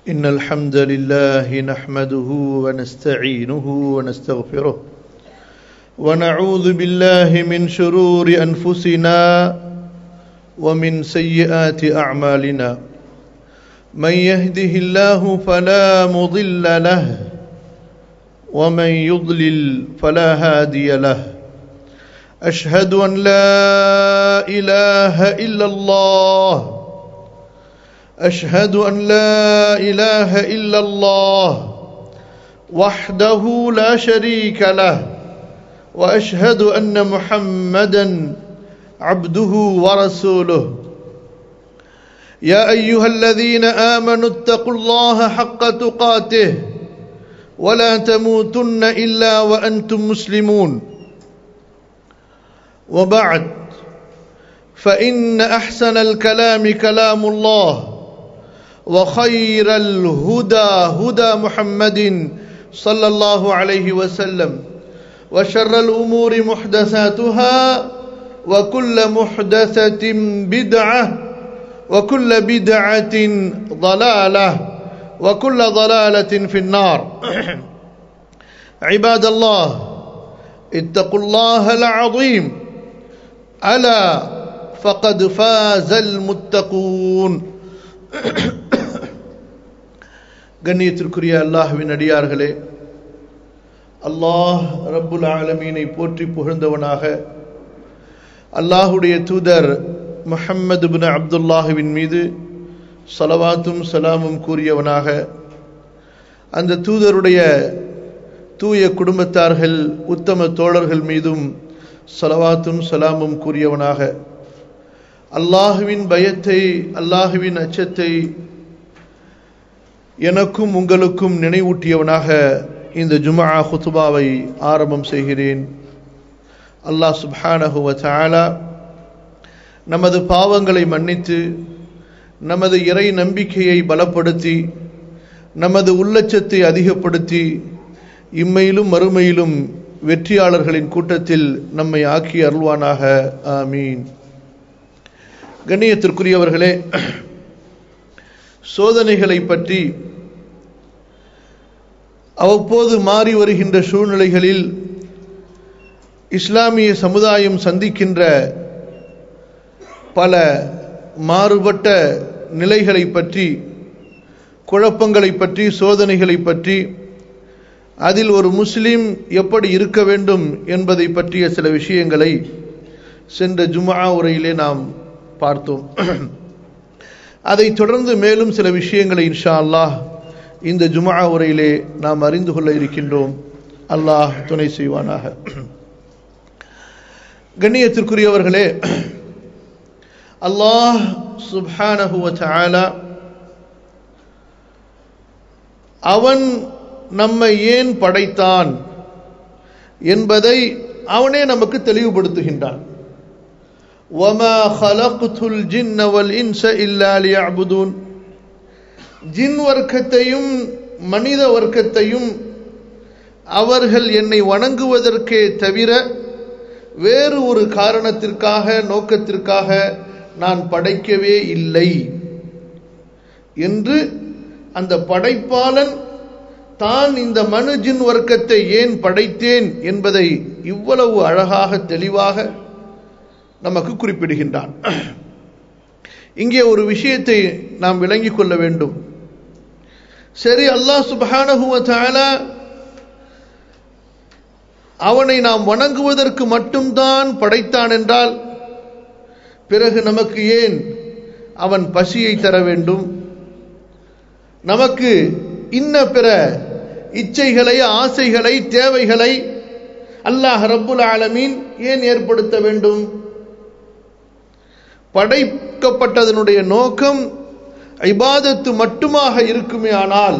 إن الحمد لله نحمده ونستعينه ونستغفره ونعوذ بالله من شرور أنفسنا ومن سيئات أعمالنا من يهده الله فلا مضل له ومن يضلل فلا هادي له أشهد أن لا إله إلا الله أشهد أن لا إله إلا الله وحده لا شريك له وأشهد أن محمدا عبده ورسوله يا أيها الذين آمنوا اتقوا الله حق تقاته ولا تموتن إلا وأنتم مسلمون وبعد فإن أحسن الكلام كلام الله وخير الهدى هدى محمد صلى الله عليه وسلم وشر الأمور محدثاتها وكل محدثة بدعة وكل بدعة ضلالة وكل ضلالة في النار عباد الله اتقوا الله العظيم ألا فقد فاز المتقون கண்ணியத்திற்குரிய அல்லாஹுவின் அடியார்களே அல்லாஹ் ரப்புல் ஆலமீனை போற்றி புகழ்ந்தவனாக அல்லாஹுடைய தூதர் முஹம்மது பின் அப்துல்லாஹுவின் மீது சலவாத்தும் சலாமும் கூறியவனாக அந்த தூதருடைய தூய குடும்பத்தார்கள் உத்தம தோழர்கள் மீதும் சலவாத்தும் சலாமும் கூறியவனாக அல்லாஹுவின் பயத்தை அல்லாஹுவின் அச்சத்தை எனக்கும் உங்களுக்கும் நினைவூட்டியவனாக இந்த ஜுமா ஹுத்துபாவை ஆரம்பம் செய்கிறேன் அல்லாஹ் சுப்ஹானஹுவ தாலா நமது பாவங்களை மன்னித்து நமது இறை நம்பிக்கையை பலப்படுத்தி நமது உள்ளச்சத்தை அதிகப்படுத்தி இம்மையிலும் மறுமையிலும் வெற்றியாளர்களின் கூட்டத்தில் நம்மை ஆக்கி அருள்வானாக ஆமீன் கண்ணியத்திற்குரியவர்களே சோதனைகளை பற்றி அவ்வப்போது மாறி வருகின்ற சூழ்நிலைகளில் இஸ்லாமிய சமுதாயம் சந்திக்கின்ற பல மாறுபட்ட நிலைகளை பற்றி குழப்பங்களை பற்றி சோதனைகளை பற்றி அதில் ஒரு முஸ்லீம் எப்படி இருக்க வேண்டும் என்பதை பற்றிய சில விஷயங்களை சென்ற ஜுமா உரையிலே நாம் பார்த்தோம் அதைத் தொடர்ந்து மேலும் சில விஷயங்களை இன்ஷா அல்லாஹ் இந்த ஜுமா உரையிலே நாம் அறிந்து கொள்ள இருக்கின்றோம் அல்லாஹ் துணை செய்வானாக கண்ணியத்திற்குரியவர்களே அல்லாஹ் சுப்ஹானஹுவ தஆலா அவன் நம்மை ஏன் படைத்தான் என்பதை அவனே நமக்கு தெளிவுபடுத்துகின்றான் وما خلقت الجن والانس الا ليعبدون ஜின் வர்க்கத்தையும் மனித வர்க்கத்தையும் அவர்கள் என்னை வணங்குவதற்கே தவிர வேறு ஒரு காரணத்திற்காக நோக்கத்திற்காக நான் படைக்கவே இல்லை என்று அந்த படைப்பாளன் தான் இந்த மனு ஜின் வர்க்கத்தை ஏன் படைத்தேன் என்பதை இவ்வளவு அழகாக தெளிவாக நமக்கு குறிப்பிடுகின்றான் இங்கே ஒரு விஷயத்தை நாம் விளங்கிக் கொள்ள வேண்டும் சரி அல்லாஹ் சுபஹானஹுவ தஆலா அவனை நாம் வணங்குவதற்கு மட்டும்தான் படைத்தான் என்றால் பிறகு நமக்கு ஏன் அவன் பசியை தர வேண்டும் நமக்கு இன்ன பிற இச்சைகளை ஆசைகளை தேவைகளை அல்லாஹ் ரப்புல் ஆலமீன் ஏன் ஏற்படுத்த வேண்டும் படைக்கப்பட்டதனுடைய நோக்கம் ஐபாதத்து மட்டுமாக இருக்குமே ஆனால்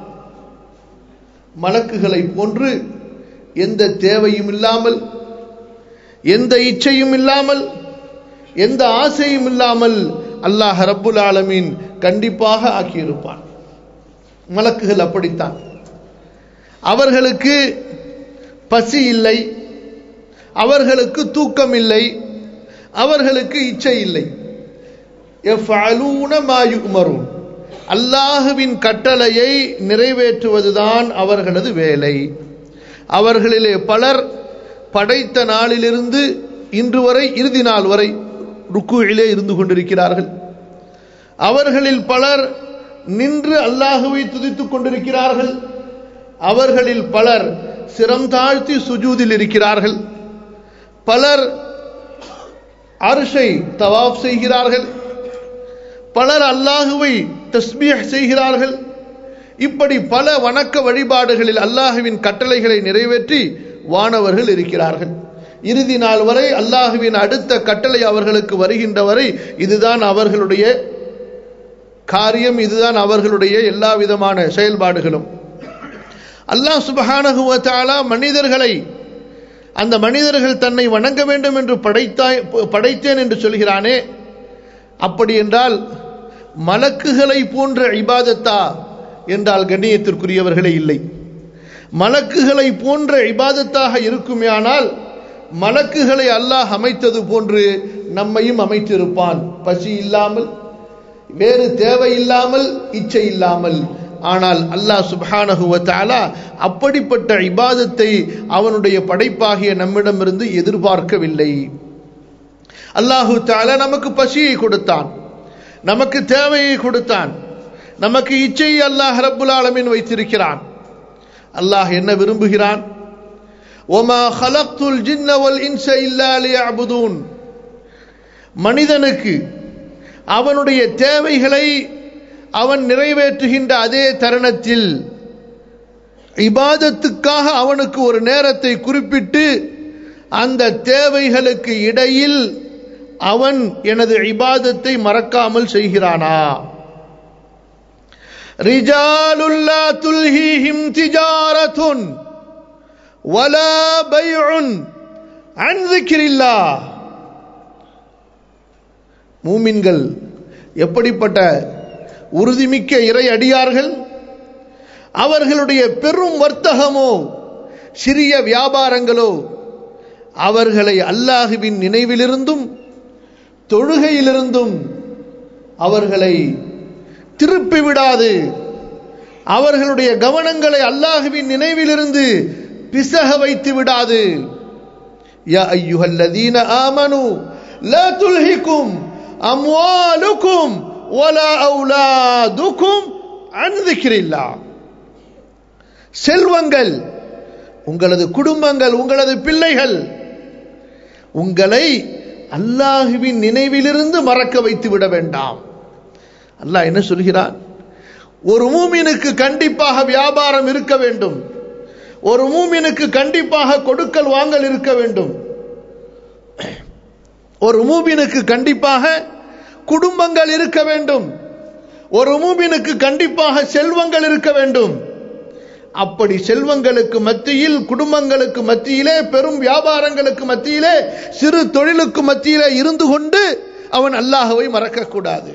மலக்குகளை போன்று எந்த தேவையும் இல்லாமல் எந்த இச்சையும் இல்லாமல் எந்த ஆசையும் இல்லாமல் அல்லாஹ் ரப்புல் ஆலமீன் கண்டிப்பாக ஆக்கியிருப்பான் மலக்குகள் அப்படித்தான் அவர்களுக்கு பசி இல்லை அவர்களுக்கு தூக்கம் இல்லை அவர்களுக்கு இச்சை இல்லை يفعلون ما يؤمرون அல்லாஹுவின் கட்டளையை நிறைவேற்றுவதுதான் அவர்களது வேலை அவர்களிலே பலர் படைத்த நாளிலிருந்து இன்று வரை இறுதி நாள் வரை ருக்குவிலே இருந்து கொண்டிருக்கிறார்கள் அவர்களில் பலர் நின்று அல்லாஹுவை துதித்துக் கொண்டிருக்கிறார்கள் அவர்களில் பலர் சிரம் தாழ்த்தி சுஜூதில் இருக்கிறார்கள் பலர் அரிசை தவாப் செய்கிறார்கள் பலர் அல்லாஹுவை தஸ்பீஹ் செய்கிறார்கள் இப்படி பல வணக்க வழிபாடுகளில் அல்லாஹுவின் கட்டளைகளை நிறைவேற்றி வானவர்கள் இருக்கிறார்கள் இறுதி நாள் வரை அல்லாஹுவின் அடுத்த கட்டளை அவர்களுக்கு வருகின்ற வரை இதுதான் அவர்களுடைய காரியம் இதுதான் அவர்களுடைய எல்லா விதமான செயல்பாடுகளும் அல்லாஹ் சுபஹானகுவத்தாலா மனிதர்களை அந்த மனிதர்கள் தன்னை வணங்க வேண்டும் என்று படைத்தாய் படைத்தேன் என்று சொல்கிறானே அப்படி என்றால் மலக்குகளை போன்ற இபாதத்தா என்றால் கண்ணியத்திற்குரியவர்களே இல்லை மலக்குகளை போன்ற இபாதத்தாக இருக்குமேயானால் மலக்குகளை அல்லாஹ் அமைத்தது போன்று நம்மையும் அமைத்திருப்பான் பசி இல்லாமல் வேறு தேவை இல்லாமல் இச்சை இல்லாமல் ஆனால் அல்லாஹ் சுபானகுவத்தாலா அப்படிப்பட்ட இபாதத்தை அவனுடைய படைப்பாகிய நம்மிடமிருந்து எதிர்பார்க்கவில்லை அல்லாஹு தாலா நமக்கு பசியை கொடுத்தான் நமக்கு தேவையை கொடுத்தான் நமக்கு இச்சையை அல்லாஹ் ரப்புல் ஆலமின் வைத்திருக்கிறான் அல்லாஹ் என்ன விரும்புகிறான் ஒமா ஹலக்துல் ஜின்ன வல் இன்ச இல்லா லியஅபுதூன் மனிதனுக்கு அவனுடைய தேவைகளை அவன் நிறைவேற்றுகின்ற அதே தருணத்தில் இபாதத்துக்காக அவனுக்கு ஒரு நேரத்தை குறிப்பிட்டு அந்த தேவைகளுக்கு இடையில் அவன் எனது இபாதத்தை மறக்காமல் செய்கிறானா ரிஜாலுல்லா துல்ஹிஹிம் திஜாரத்துன் வலா பைஉன் அன் ذிக்ரில்லாஹ் மூமின்கள் எப்படிப்பட்ட உறுதிமிக்க இறை அடியார்கள் அவர்களுடைய பெரும் வர்த்தகமோ சிறிய வியாபாரங்களோ அவர்களை அல்லாஹுவின் நினைவிலிருந்தும் தொழுகையிலிருந்தும் அவர்களை திருப்பி விடாது அவர்களுடைய கவனங்களை அல்லாஹுவின் நினைவிலிருந்து பிசக வைத்து விடாது யா ஐயுஹல்லதீன ஆமனு லா துல்ஹிக்கும் அம்வாலுக்கும் வலா அவுலாதுக்கும் அன் திக்ரில்லா செல்வங்கள் உங்களது குடும்பங்கள் உங்களது பிள்ளைகள் உங்களை அல்லாஹுவின் நினைவிலிருந்து மறக்க வைத்து விட வேண்டாம் அல்லாஹ் என்ன சொல்கிறான் ஒரு மூமினுக்கு கண்டிப்பாக வியாபாரம் இருக்க வேண்டும் ஒரு மூமினுக்கு கண்டிப்பாக கொடுக்கல் வாங்கல் இருக்க வேண்டும் ஒரு மூமினுக்கு கண்டிப்பாக குடும்பங்கள் இருக்க வேண்டும் ஒரு மூமினுக்கு கண்டிப்பாக செல்வங்கள் இருக்க வேண்டும் அப்படி செல்வங்களுக்கு மத்தியில் குடும்பங்களுக்கு மத்தியிலே பெரும் வியாபாரங்களுக்கு மத்தியிலே சிறு தொழிலுக்கு மத்தியிலே இருந்து கொண்டு அவன் அல்லாஹவை மறக்கக்கூடாது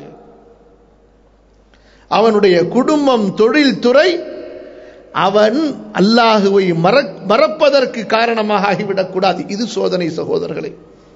அவனுடைய குடும்பம் தொழில் துறை அவன் அல்லாஹுவை மறப்பதற்கு காரணமாக ஆகிவிடக்கூடாது இது சோதனை சகோதரர்களே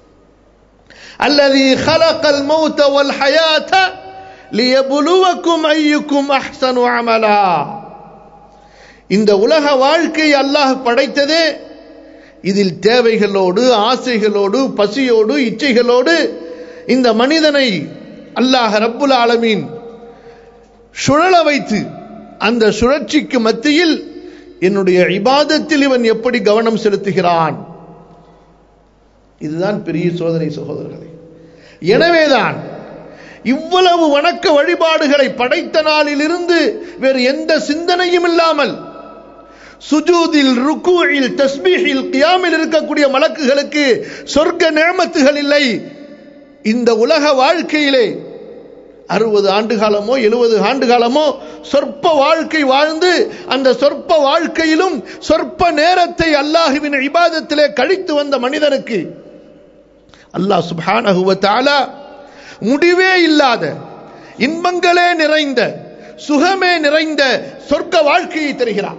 الذي خلق الموت والحياة ليبلوكم أيكم أحسن عملا இந்த உலக வாழ்க்கை அல்லாஹ் படைத்ததே இதில் தேவைகளோடு ஆசைகளோடு பசியோடு இச்சைகளோடு இந்த மனிதனை அல்லாஹ் ரப்புல் ஆலமீன் சுழல வைத்து அந்த சுழற்சிக்கு மத்தியில் என்னுடைய இபாதத்தில் இவன் எப்படி கவனம் செலுத்துகிறான் இதுதான் பெரிய சோதனை சகோதரர்களே எனவேதான் இவ்வளவு வணக்க வழிபாடுகளை படைத்த நாளிலிருந்து வேறு எந்த சிந்தனையும் இல்லாமல் சுஜூதில் ருக்குவில் தஸ்பீஹில் கியாமில் இருக்கக்கூடிய மலக்குகளுக்கு சொர்க்க நேமத்துகள் இல்லை இந்த உலக வாழ்க்கையிலே அறுபது ஆண்டு காலமோ எழுபது ஆண்டு காலமோ சொற்ப வாழ்க்கை வாழ்ந்து அந்த சொற்ப வாழ்க்கையிலும் சொற்ப நேரத்தை அல்லாஹுவின் இபாதத்திலே கழித்து வந்த மனிதனுக்கு அல்லாஹ் சுபானகுவத்தால முடிவே இல்லாத இன்பங்களே நிறைந்த சுகமே நிறைந்த சொர்க்க வாழ்க்கையை தருகிறான்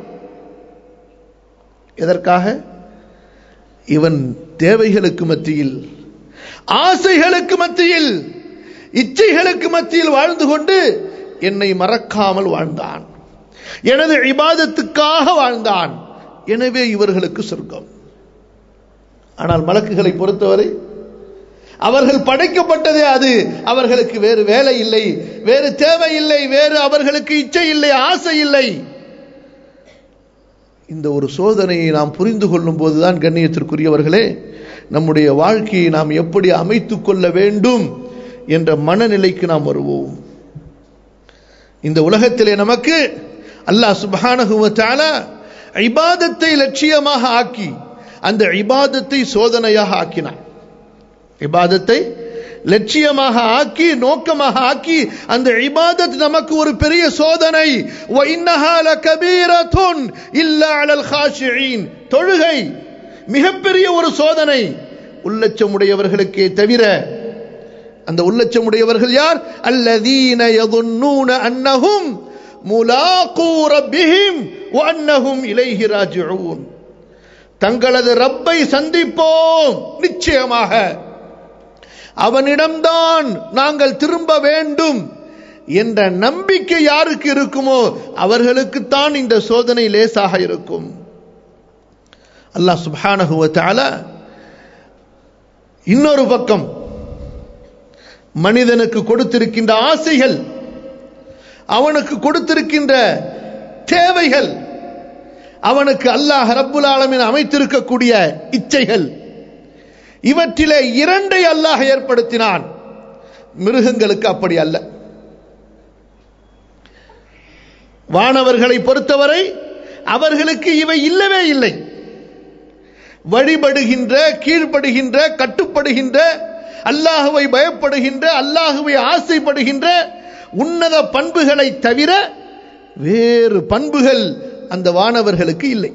எதற்காக இவன் தேவைகளுக்கு மத்தியில் ஆசைகளுக்கு மத்தியில் இச்சைகளுக்கு மத்தியில் வாழ்ந்து கொண்டு என்னை மறக்காமல் வாழ்ந்தான் எனது இபாதத்துக்காக வாழ்ந்தான் எனவே இவர்களுக்கு சொர்க்கம் ஆனால் மலக்குகளை பொறுத்தவரை அவர்கள் படைக்கப்பட்டதே அது அவர்களுக்கு வேறு வேலை இல்லை வேறு தேவை இல்லை வேறு அவர்களுக்கு இச்சை இல்லை ஆசை இல்லை இந்த ஒரு சோதனையை நாம் புரிந்து கொள்ளும் போதுதான் கண்ணியத்திற்குரியவர்களே நம்முடைய வாழ்க்கையை நாம் எப்படி அமைத்துக் கொள்ள வேண்டும் என்ற மனநிலைக்கு நாம் வருவோம் இந்த உலகத்திலே நமக்கு அல்லாஹ் சுபானகுவத்தால இபாதத்தை லட்சியமாக ஆக்கி அந்த இபாதத்தை சோதனையாக ஆக்கினான் இபாதத்தை லட்சியமாக ஆக்கி நோக்கமாக ஆக்கி அந்த இபாதத் நமக்கு ஒரு பெரிய சோதனை தொழுகை மிகப்பெரிய ஒரு சோதனை உள்ளச்சமுடையவர்களுக்கே தவிர அந்த உள்ளச்சமுடையவர்கள் யார் அல்லதீன யதுன்னூன அன்னஹும் முலாக்கூ ரப்பிஹிம் வஅன்னஹும் இலைஹி ராஜிஊன் தங்களது ரப்பை சந்திப்போம் நிச்சயமாக அவனிடம்தான் நாங்கள் திரும்ப வேண்டும் என்ற நம்பிக்கை யாருக்கு இருக்குமோ அவர்களுக்குத்தான் இந்த சோதனை லேசாக இருக்கும் அல்லாஹ் சுபானகுவத்தால இன்னொரு பக்கம் மனிதனுக்கு கொடுத்திருக்கின்ற ஆசைகள் அவனுக்கு கொடுத்திருக்கின்ற தேவைகள் அவனுக்கு அல்லாஹ் ரப்புல் ஆலமின் அமைத்திருக்கக்கூடிய இச்சைகள் இவற்றிலே இரண்டை அல்லாஹ் ஏற்படுத்தினான் மிருகங்களுக்கு அப்படி அல்ல வானவர்களை பொறுத்தவரை அவர்களுக்கு இவை இல்லவே இல்லை வழிபடுகின்ற கீழ்ப்படுகின்ற கட்டுப்படுகின்ற அல்லாஹுவை பயப்படுகின்ற அல்லாஹுவை ஆசைப்படுகின்ற உன்னத பண்புகளை தவிர வேறு பண்புகள் அந்த வானவர்களுக்கு இல்லை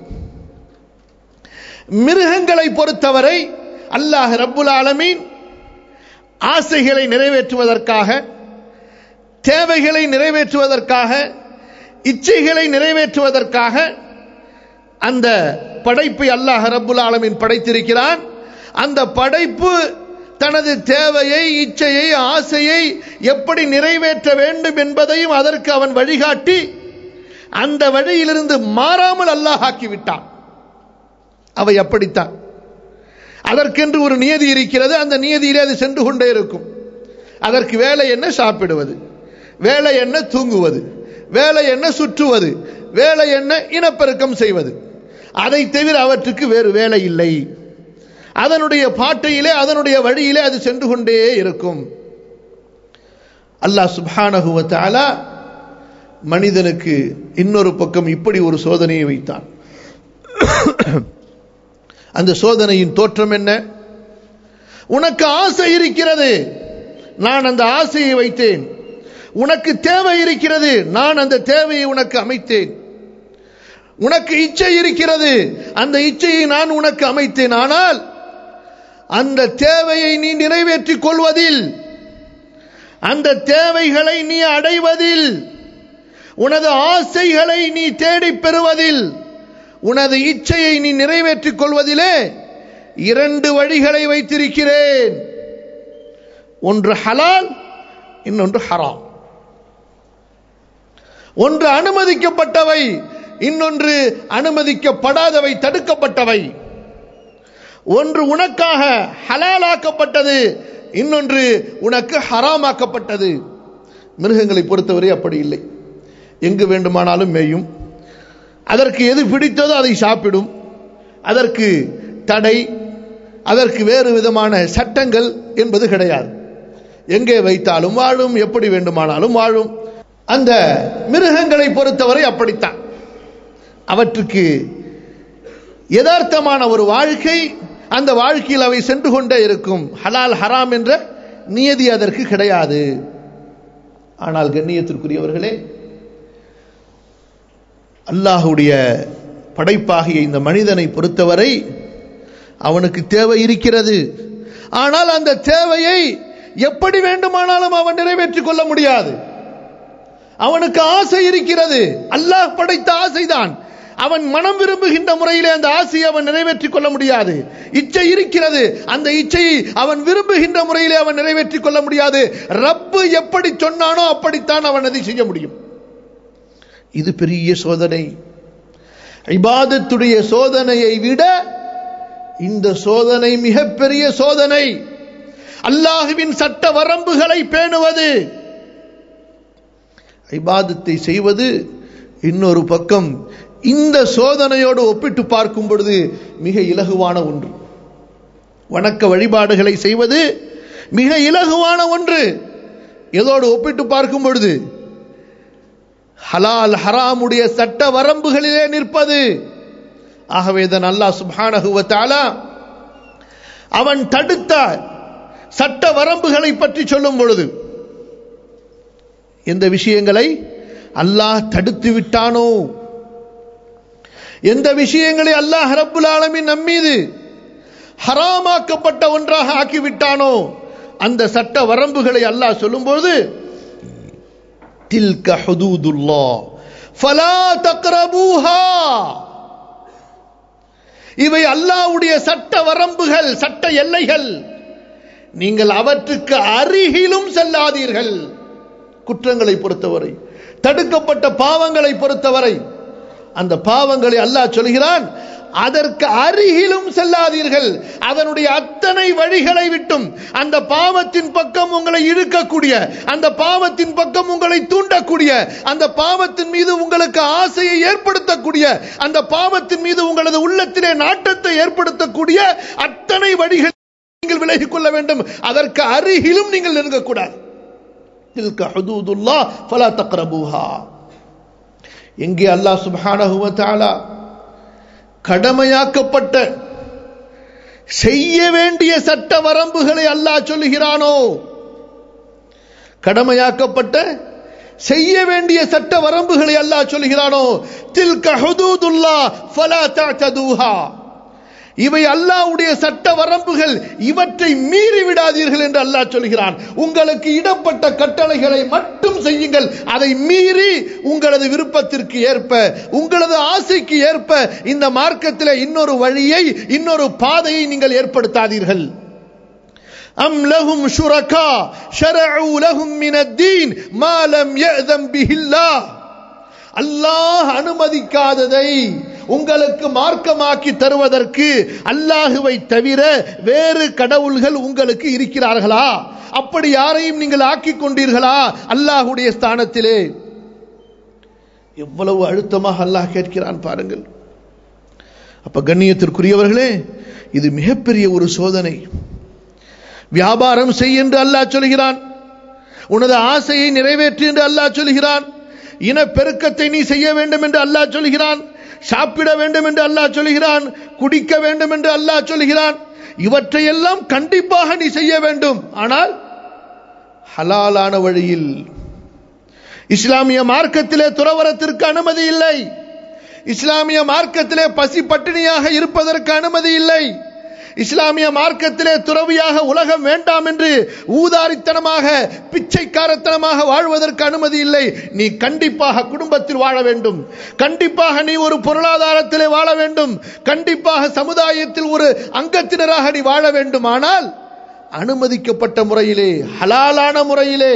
மிருகங்களை பொறுத்தவரை அல்லாஹ் ரப்புல் ஆலமீன் ஆசைகளை நிறைவேற்றுவதற்காக தேவைகளை நிறைவேற்றுவதற்காக இச்சைகளை நிறைவேற்றுவதற்காக அந்த படைப்பை அல்லாஹ் ரப்புல் ஆலமீன் படைத்திருக்கிறான் அந்த படைப்பு தனது தேவையை இச்சையை ஆசையை எப்படி நிறைவேற்ற வேண்டும் என்பதையும் அதற்கு அவன் வழிகாட்டி அந்த வழியிலிருந்து மாறாமல் அல்லாஹ் ஆக்கிவிட்டான் அவை அப்படித்தான் அதற்கென்று ஒரு நியதி இருக்கிறது அந்த நியதியிலே அது சென்று கொண்டே இருக்கும் அதற்கு வேலை என்ன சாப்பிடுவது வேலை என்ன தூங்குவது வேலை என்ன சுற்றுவது வேலை என்ன இனப்பெருக்கம் செய்வது அதை தவிர அவற்றுக்கு வேறு வேலை இல்லை அதனுடைய பாட்டையிலே அதனுடைய வழியிலே அது சென்று கொண்டே இருக்கும் அல்லாஹ் சுபானகுவத்தால மனிதனுக்கு இன்னொரு பக்கம் இப்படி ஒரு சோதனையை வைத்தான் அந்த சோதனையின் தோற்றம் என்ன உனக்கு ஆசை இருக்கிறது நான் அந்த ஆசையை வைத்தேன் உனக்கு தேவை இருக்கிறது நான் அந்த தேவையை உனக்கு அமைத்தேன் உனக்கு இச்சை இருக்கிறது அந்த இச்சையை நான் உனக்கு அமைத்தேன் ஆனால் அந்த தேவையை நீ நிறைவேற்றிக் கொள்வதில் அந்த தேவைகளை நீ அடைவதில் உனது ஆசைகளை நீ தேடிப் பெறுவதில் உனது இச்சையை நீ நிறைவேற்றிக் கொள்வதிலே இரண்டு வழிகளை வைத்திருக்கிறேன் ஒன்று ஹலால் இன்னொன்று ஹராம் ஒன்று அனுமதிக்கப்பட்டவை இன்னொன்று அனுமதிக்கப்படாதவை தடுக்கப்பட்டவை ஒன்று உனக்காக ஹலாலாக்கப்பட்டது இன்னொன்று உனக்கு ஹராமாக்கப்பட்டது மிருகங்களை பொறுத்தவரை அப்படி இல்லை எங்கு வேண்டுமானாலும் மேயும் அதற்கு எது பிடித்ததோ அதை சாப்பிடும் அதற்கு தடை அதற்கு வேறு விதமான சட்டங்கள் என்பது கிடையாது எங்கே வைத்தாலும் வாழும் எப்படி வேண்டுமானாலும் வாழும் அந்த மிருகங்களை பொறுத்தவரை அப்படித்தான் அவற்றுக்கு யதார்த்தமான ஒரு வாழ்க்கை அந்த வாழ்க்கையில் அவை சென்று கொண்டே இருக்கும் ஹலால் ஹராம் என்ற நியதி அதற்கு கிடையாது ஆனால் கண்ணியத்திற்குரியவர்களே அல்லாஹுடைய படைப்பாகிய இந்த மனிதனை பொறுத்தவரை அவனுக்கு தேவை இருக்கிறது ஆனால் அந்த தேவையை எப்படி வேண்டுமானாலும் அவன் நிறைவேற்றிக் கொள்ள முடியாது அவனுக்கு ஆசை இருக்கிறது அல்லாஹ் படைத்த ஆசைதான் அவன் மனம் விரும்புகின்ற முறையிலே அந்த ஆசையை அவன் நிறைவேற்றிக் கொள்ள முடியாது இச்சை இருக்கிறது அந்த இச்சையை அவன் விரும்புகின்ற முறையிலே அவன் நிறைவேற்றிக் கொள்ள முடியாது ரப்பு எப்படி சொன்னானோ அப்படித்தான் அவன் அதை செய்ய முடியும் இது பெரிய சோதனை இபாதத்துடைய சோதனையை விட இந்த சோதனை மிகப்பெரிய சோதனை அல்லாஹுவின் சட்ட வரம்புகளை பேணுவது இபாதத்தை செய்வது இன்னொரு பக்கம் இந்த சோதனையோடு ஒப்பிட்டு பார்க்கும் பொழுது மிக இலகுவான ஒன்று வணக்க வழிபாடுகளை செய்வது மிக இலகுவான ஒன்று எதோடு ஒப்பிட்டு பார்க்கும் பொழுது ஹலால் ஹராமுடைய சட்ட வரம்புகளிலே நிற்பது ஆகவே தான் அல்லாஹ் சுபானகுவத்தால அவன் தடுத்த சட்ட வரம்புகளை பற்றி சொல்லும் பொழுது எந்த விஷயங்களை அல்லாஹ் தடுத்து விட்டானோ எந்த விஷயங்களை அல்லாஹ் ரப்புல் ஆலமின் நம்மீது ஹராமாக்கப்பட்ட ஒன்றாக ஆக்கிவிட்டானோ அந்த சட்ட வரம்புகளை அல்லாஹ் சொல்லும்போது தில்க ஹுதூதுல்லா ஃபலா தக்ரபூஹா இவை அல்லாஹ்வுடைய சட்ட வரம்புகள் சட்ட எல்லைகள் நீங்கள் அவற்றுக்கு அருகிலும் செல்லாதீர்கள் குற்றங்களை பொறுத்தவரை தடுக்கப்பட்ட பாவங்களை பொறுத்தவரை அந்த பாவங்களை அல்லாஹ் சொல்கிறான் அதற்கு அருகிலும் செல்லாதீர்கள் அதனுடைய அத்தனை வழிகளை விட்டும் அந்த பாவத்தின் பக்கம் உங்களை இழுக்கக்கூடிய அந்த பாவத்தின் பக்கம் உங்களை தூண்டக்கூடிய அந்த பாவத்தின் மீது உங்களுக்கு ஆசையை ஏற்படுத்தக்கூடிய அந்த பாவத்தின் மீது உங்களது உள்ளத்திலே நாட்டத்தை ஏற்படுத்தக்கூடிய அத்தனை வழிகள் நீங்கள் விலகிக் கொள்ள வேண்டும் அதற்கு அருகிலும் நீங்கள் நெருங்கக்கூடாது தில்க ஹுதூதுல்லா ஃபலா தக்ரபூஹா எங்கே அல்லாஹ் சுப்ஹானஹு வ தஆலா கடமையாக்கப்பட்ட செய்ய வேண்டிய சட்ட வரம்புகளை அல்லாஹ் சொல்லுகிறானோ கடமையாக்கப்பட்ட செய்ய வேண்டிய சட்ட வரம்புகளை அல்லாஹ் சொல்லுகிறானோ தில்க ஹுதூதுல்லா ஃபலா தஅதூஹா இவை அல்லாஹ்வுடைய சட்ட வரம்புகள் இவற்றை மீறி விடாதீர்கள் என்று அல்லாஹ் சொல்கிறான் உங்களுக்கு இடப்பட்ட கட்டளைகளை மட்டும் செய்யுங்கள் அதை மீறி உங்களது விருப்பத்திற்கு ஏற்ப உங்களது ஆசைக்கு ஏற்ப இந்த மார்க்கத்தில் இன்னொரு வழியை இன்னொரு பாதையை நீங்கள் ஏற்படுத்தாதீர்கள் أم لهم شركاء شرعوا لهم من الدين ما لم يأذن به الله அல்லாஹ் அனுமதிக்காததை உங்களுக்கு மார்க்கமாக்கி தருவதற்கு அல்லாஹுவை தவிர வேறு கடவுள்கள் உங்களுக்கு இருக்கிறார்களா அப்படி யாரையும் நீங்கள் ஆக்கிக் கொண்டீர்களா அல்லாஹுடைய ஸ்தானத்திலே எவ்வளவு அழுத்தமாக அல்லாஹ் கேட்கிறான் பாருங்கள் அப்ப கண்ணியத்திற்குரியவர்களே இது மிகப்பெரிய ஒரு சோதனை வியாபாரம் செய் என்று அல்லாஹ் சொல்கிறான் உனது ஆசையை நிறைவேற்று என்று அல்லாஹ் சொல்கிறான் இனப்பெருக்கத்தை நீ செய்ய வேண்டும் என்று அல்லாஹ் சொல்கிறான் சாப்பிட வேண்டும் என்று அல்லாஹ் சொல்கிறான் குடிக்க வேண்டும் என்று அல்லாஹ் சொல்கிறான் இவற்றையெல்லாம் கண்டிப்பாக நீ செய்ய வேண்டும் ஆனால் ஹலாலான வழியில் இஸ்லாமிய மார்க்கத்திலே துறவரத்திற்கு அனுமதி இல்லை இஸ்லாமிய மார்க்கத்திலே பசி பட்டினியாக இருப்பதற்கு அனுமதி இல்லை இஸ்லாமிய மார்க்கத்திலே துறவியாக உலகம் வேண்டாம் என்று ஊதாரித்தனமாக பிச்சைக்காரத்தனமாக வாழ்வதற்கு அனுமதி இல்லை நீ கண்டிப்பாக குடும்பத்தில் வாழ வேண்டும் கண்டிப்பாக நீ ஒரு பொருளாதாரத்திலே வாழ வேண்டும் கண்டிப்பாக சமுதாயத்தில் ஒரு அங்கத்தினராக நீ வாழ வேண்டும் ஆனால் அனுமதிக்கப்பட்ட முறையிலே ஹலாலான முறையிலே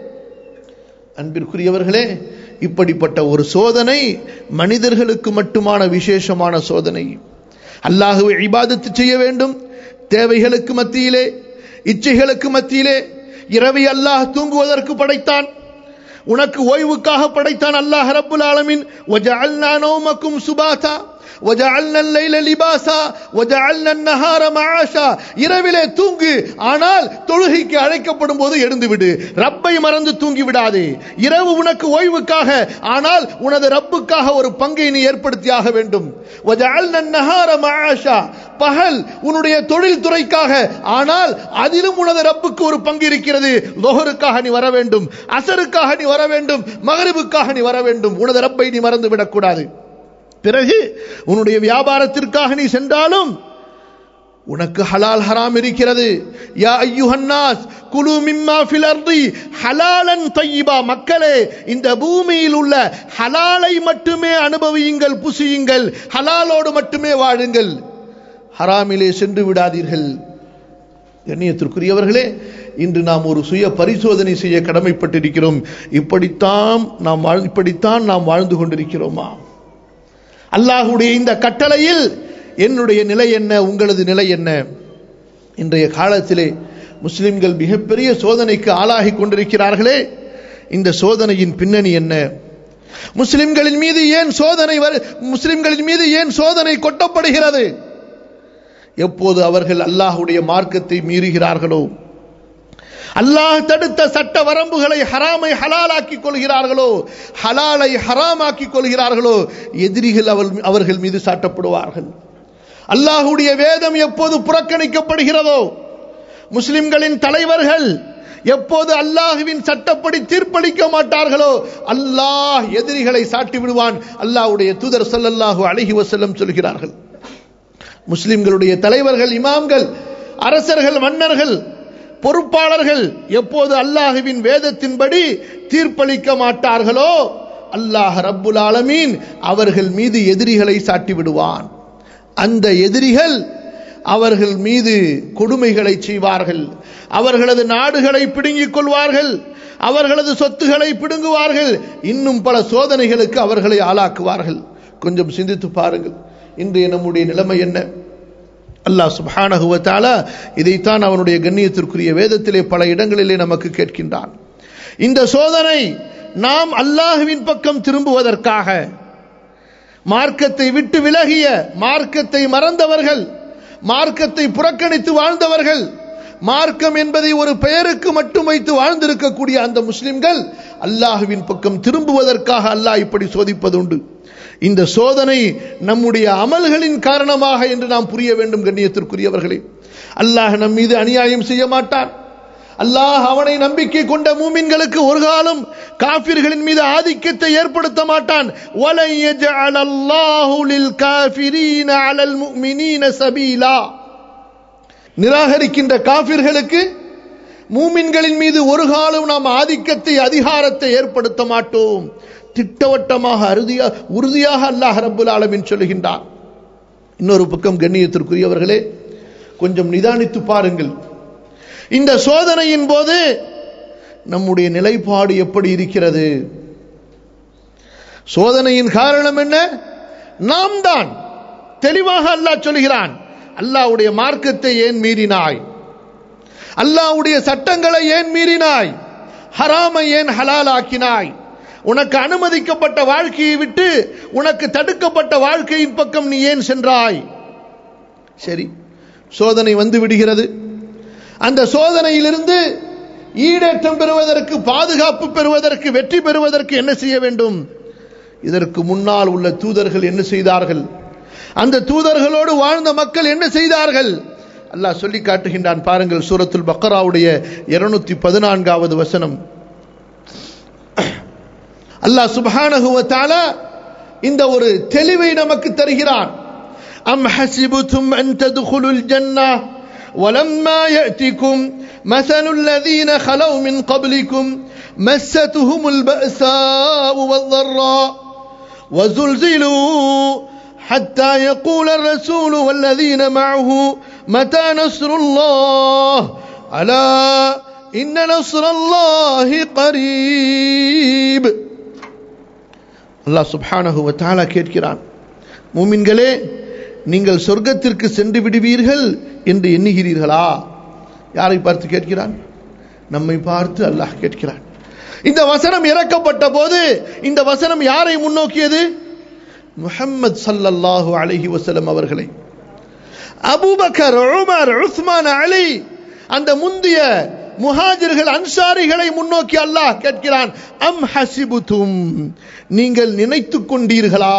அன்பிற்குரியவர்களே இப்படிப்பட்ட ஒரு சோதனை மனிதர்களுக்கு மட்டுமான விசேஷமான சோதனை அல்லாஹுவை இபாதத்து செய்ய வேண்டும் தேவைகளுக்கு மத்தியிலே இச்சைகளுக்கு மத்தியிலே இரவை அல்லாஹ் தூங்குவதற்கு படைத்தான் உனக்கு ஓய்வுக்காக படைத்தான் அல்லாஹ் ரப்புல் ஆலமின் وَجَعَلْنَا نَوْمَكُمْ سُبَاتًا وَجَعَلْنَا اللَّيْلَ لِبَاسًا وَجَعَلْنَا النَّهَارَ مَعَاشًا இரவிலே தூங்கு ஆனால் தொழுகைக்கு அழைக்கப்படும் போது எழுந்து விடு ரப்பை மறந்து தூங்கி விடாதே இரவு உனக்கு ஓய்வுக்காக ஆனால் உனது ரப்புக்காக ஒரு பங்கை நீ ஏற்படுத்தியாக வேண்டும் وَجَعَلْنَا النَّهَارَ مَعَاشًا பகல் உன்னுடைய தொழில் துறைக்காக ஆனால் அதிலும் உனது ரப்புக்கு ஒரு பங்கு இருக்கிறது லோகருக்காக நீ வர வேண்டும் அசருக்காக நீ வர வேண்டும் மகரிபுக்காக நீ வர வேண்டும் உனது ரப்பை நீ மறந்து விடக்கூடாது பிறகு உன்னுடைய வியாபாரத்திற்காக நீ சென்றாலும் உனக்கு ஹலால் ஹராம் இருக்கிறது யா ஐயுஹன்னாஸ் குலு மிம்மா ஃபில் அர்தி ஹலாலன் தய்யிபா மக்களே இந்த பூமியில் உள்ள ஹலாலை மட்டுமே அனுபவியுங்கள் புசியுங்கள் ஹலாலோடு மட்டுமே வாழுங்கள் ஹராமிலே சென்று விடாதீர்கள் கண்ணியத்திற்குரியவர்களே இன்று நாம் ஒரு சுய பரிசோதனை செய்ய கடமைப்பட்டிருக்கிறோம் இப்படித்தான் நாம் வாழ் இப்படித்தான் நாம் வாழ்ந்து கொண்டிருக்கிறோமா அல்லாஹுடைய இந்த கட்டளையில் என்னுடைய நிலை என்ன உங்களது நிலை என்ன இன்றைய காலத்திலே முஸ்லிம்கள் மிகப்பெரிய சோதனைக்கு ஆளாகி கொண்டிருக்கிறார்களே இந்த சோதனையின் பின்னணி என்ன முஸ்லிம்களின் மீது ஏன் சோதனை முஸ்லிம்களின் மீது ஏன் சோதனை கொட்டப்படுகிறது எப்போது அவர்கள் அல்லாஹுடைய மார்க்கத்தை மீறுகிறார்களோ அல்லாஹ் தடுத்த சட்ட வரம்புகளை ஹராமை ஹலாலாக்கிக் கொள்கிறார்களோ ஹலாலை ஹராமாக்கிக் கொள்கிறார்களோ எதிரிகள் அவர்கள் மீது சாட்டப்படுவார்கள் அல்லாஹுடைய வேதம் எப்போது புறக்கணிக்கப்படுகிறதோ முஸ்லிம்களின் தலைவர்கள் எப்போது அல்லாஹுவின் சட்டப்படி தீர்ப்பளிக்க மாட்டார்களோ அல்லாஹ் எதிரிகளை சாட்டி விடுவான் அல்லாஹுடைய தூதர் சல்லல்லாஹு அழகி வசல்லம் சொல்கிறார்கள் முஸ்லிம்களுடைய தலைவர்கள் இமாம்கள் அரசர்கள் மன்னர்கள் பொறுப்பாளர்கள் எப்போது அல்லாஹுவின் வேதத்தின்படி தீர்ப்பளிக்க மாட்டார்களோ அல்லாஹ் ரப்புல் ஆலமீன் அவர்கள் மீது எதிரிகளை சாட்டி விடுவான் அந்த எதிரிகள் அவர்கள் மீது கொடுமைகளை செய்வார்கள் அவர்களது நாடுகளை பிடுங்கிக் கொள்வார்கள் அவர்களது சொத்துக்களை பிடுங்குவார்கள் இன்னும் பல சோதனைகளுக்கு அவர்களை ஆளாக்குவார்கள் கொஞ்சம் சிந்தித்து பாருங்கள் இன்றைய நம்முடைய நிலைமை என்ன அல்லாஹ் சுபானகுவத்தால இதைத்தான் அவனுடைய கண்ணியத்திற்குரிய வேதத்திலே பல இடங்களிலே நமக்கு கேட்கின்றான் இந்த சோதனை நாம் அல்லாஹுவின் பக்கம் திரும்புவதற்காக மார்க்கத்தை விட்டு விலகிய மார்க்கத்தை மறந்தவர்கள் மார்க்கத்தை புறக்கணித்து வாழ்ந்தவர்கள் மார்க்கம் என்பதை ஒரு பெயருக்கு மட்டும் வைத்து வாழ்ந்திருக்கக்கூடிய அந்த முஸ்லிம்கள் அல்லாஹுவின் பக்கம் திரும்புவதற்காக அல்லாஹ் இப்படி சோதிப்பதுண்டு இந்த சோதனை நம்முடைய அமல்களின் காரணமாக என்று நாம் புரிய வேண்டும் கண்ணியத்திற்குரியவர்களே அல்லாஹ் நம் மீது அநியாயம் செய்ய மாட்டான் அல்லாஹ் அவனை நம்பிக்கை கொண்ட மூமின்களுக்கு ஒரு காலம் காபிர்களின் மீது ஆதிக்கத்தை ஏற்படுத்த மாட்டான் நிராகரிக்கின்ற காபிர்களுக்கு மூமின்களின் மீது ஒரு காலம் நாம் ஆதிக்கத்தை அதிகாரத்தை ஏற்படுத்த மாட்டோம் திட்டவட்டமாக அறுதியா உறுதியாக அல்லாஹ் ரப்புல் ஆலமின் சொல்லுகின்றான் இன்னொரு பக்கம் கண்ணியத்திற்குரியவர்களே கொஞ்சம் நிதானித்து பாருங்கள் இந்த சோதனையின் போது நம்முடைய நிலைப்பாடு எப்படி இருக்கிறது சோதனையின் காரணம் என்ன நாம் தான் தெளிவாக அல்லாஹ் சொல்கிறான் அல்லாஹ்வுடைய மார்க்கத்தை ஏன் மீறினாய் அல்லாஹ்வுடைய சட்டங்களை ஏன் மீறினாய் ஹராமை ஏன் ஹலாலாக்கினாய் உனக்கு அனுமதிக்கப்பட்ட வாழ்க்கையை விட்டு உனக்கு தடுக்கப்பட்ட வாழ்க்கையின் பக்கம் நீ ஏன் சென்றாய் சரி சோதனை வந்து விடுகிறது அந்த சோதனையிலிருந்து ஈடேற்றம் பெறுவதற்கு பாதுகாப்பு பெறுவதற்கு வெற்றி பெறுவதற்கு என்ன செய்ய வேண்டும் இதற்கு முன்னால் உள்ள தூதர்கள் என்ன செய்தார்கள் அந்த தூதர்களோடு வாழ்ந்த மக்கள் என்ன செய்தார்கள் அல்லாஹ் சொல்லி காட்டுகின்றான் பாருங்கள் சூரத்துல் பக்கராவுடைய இருநூத்தி பதினான்காவது வசனம் அல்லாஹ் சுபஹானஹுவத்தால இந்த ஒரு தெளிவை நமக்கு தருகிறான் அம் ஹசிபுதும் அன் ததுகுலுல் ஜன்னா ولما يأتكم مثل الذين خلوا من قبلكم مستهم البأساء والضراء وزلزلوا حتى يقول الرسول والذين معه متى نصر الله ألا إن نصر الله قريب அல்லாஹ் சுப்ஹானஹு வத்தாலா கேட்கிறான் மூமின்களே நீங்கள் சொர்க்கத்திற்கு சென்று விடுவீர்கள் என்று எண்ணுகிறீர்களா யாரை பார்த்து கேட்கிறான் நம்மை பார்த்து அல்லாஹ் கேட்கிறான் இந்த வசனம் இறக்கப்பட்ட போது இந்த வசனம் யாரை முன்னோக்கியது முஹம்மது சல்லல்லாஹு அலைஹி வஸல்லம் அவர்களை அபூபக்கர் உமர் உஸ்மான் அலி அந்த முந்திய முஹாஜிர்கள் அன்சாரிகளை முன்னோக்கி அல்லாஹ் கேட்கிறான் அம் ஹசிபுதும் நீங்கள் நினைத்துக் கொண்டீர்களா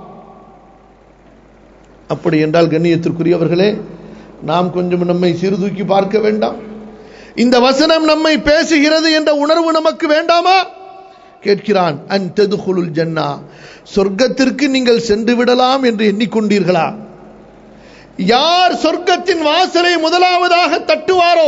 அப்படி என்றால் கண்ணியத்திற்குரியவர்களே நாம் கொஞ்சம் நம்மை சீர்தூக்கி பார்க்க வேண்டாம் இந்த வசனம் நம்மை பேசுகிறது என்ற உணர்வு நமக்கு வேண்டாமா கேட்கிறான் அன் தெதுகுலுல் ஜன்னா சொர்க்கத்திற்கு நீங்கள் சென்று விடலாம் என்று எண்ணிக்கொண்டீர்களா யார் சொர்க்கத்தின் வாசலை முதலாவதாக தட்டுவாரோ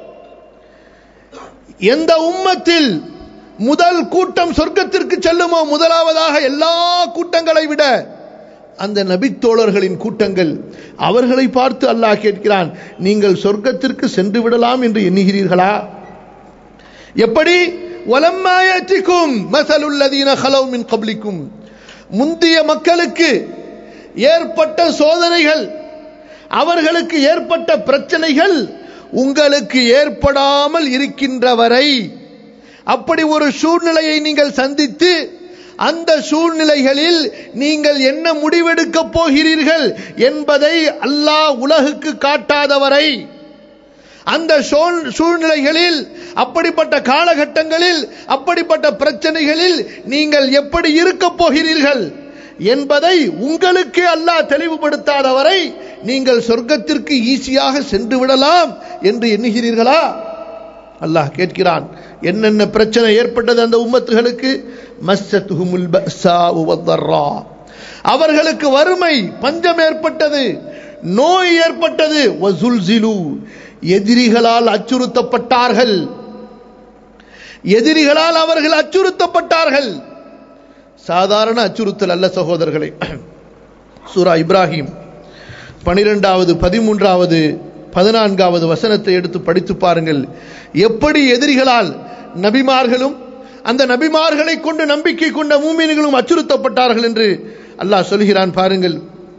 எந்த உம்மத்தில் முதல் கூட்டம் சொர்க்கத்திற்கு செல்லுமோ முதலாவதாக எல்லா கூட்டங்களை விட அந்த நபித்தோழர்களின் கூட்டங்கள் அவர்களை பார்த்து அல்லாஹ் கேட்கிறான் நீங்கள் சொர்க்கத்திற்கு சென்று விடலாம் என்று எண்ணுகிறீர்களா எப்படி வலம்மாயத்திக்கும் மசலுல்லதீன ஹலவு மின் கப்லிக்கும் முந்திய மக்களுக்கு ஏற்பட்ட சோதனைகள் அவர்களுக்கு ஏற்பட்ட பிரச்சனைகள் உங்களுக்கு ஏற்படாமல் இருக்கின்ற வரை அப்படி ஒரு சூழ்நிலையை நீங்கள் சந்தித்து அந்த சூழ்நிலைகளில் நீங்கள் என்ன முடிவெடுக்கப் போகிறீர்கள் என்பதை அல்லாஹ் உலகுக்கு காட்டாதவரை அந்த சூழ்நிலைகளில் அப்படிப்பட்ட காலகட்டங்களில் அப்படிப்பட்ட பிரச்சனைகளில் நீங்கள் எப்படி இருக்கப் போகிறீர்கள் என்பதை உங்களுக்கு அல்லாஹ் தெளிவுபடுத்தாதவரை நீங்கள் சொர்க்கத்திற்கு ஈஸியாக சென்று விடலாம் என்று எண்ணுகிறீர்களா அல்லாஹ் கேட்கிறான் என்னென்ன பிரச்சனை ஏற்பட்டது அந்த உம்மத்துகளுக்கு மஸ்ஸத்துஹுமுல் பஸாஉ வத்தர்ரா அவர்களுக்கு வறுமை பஞ்சம் ஏற்பட்டது நோய் ஏற்பட்டது வசுல்சிலு எதிரிகளால் அச்சுறுத்தப்பட்டார்கள் எதிரிகளால் அவர்கள் அச்சுறுத்தப்பட்டார்கள் சாதாரண அச்சுறுத்தல் அல்ல சகோதரர்களே சூரா இப்ராஹிம் பனிரெண்டாவது பதிமூன்றாவது பதினான்காவது வசனத்தை எடுத்து படித்து பாருங்கள் எப்படி எதிரிகளால் நபிமார்களும் அந்த நபிமார்களை கொண்டு நம்பிக்கை கொண்ட மூமின்களும் அச்சுறுத்தப்பட்டார்கள் என்று அல்லாஹ் சொல்கிறான் பாருங்கள்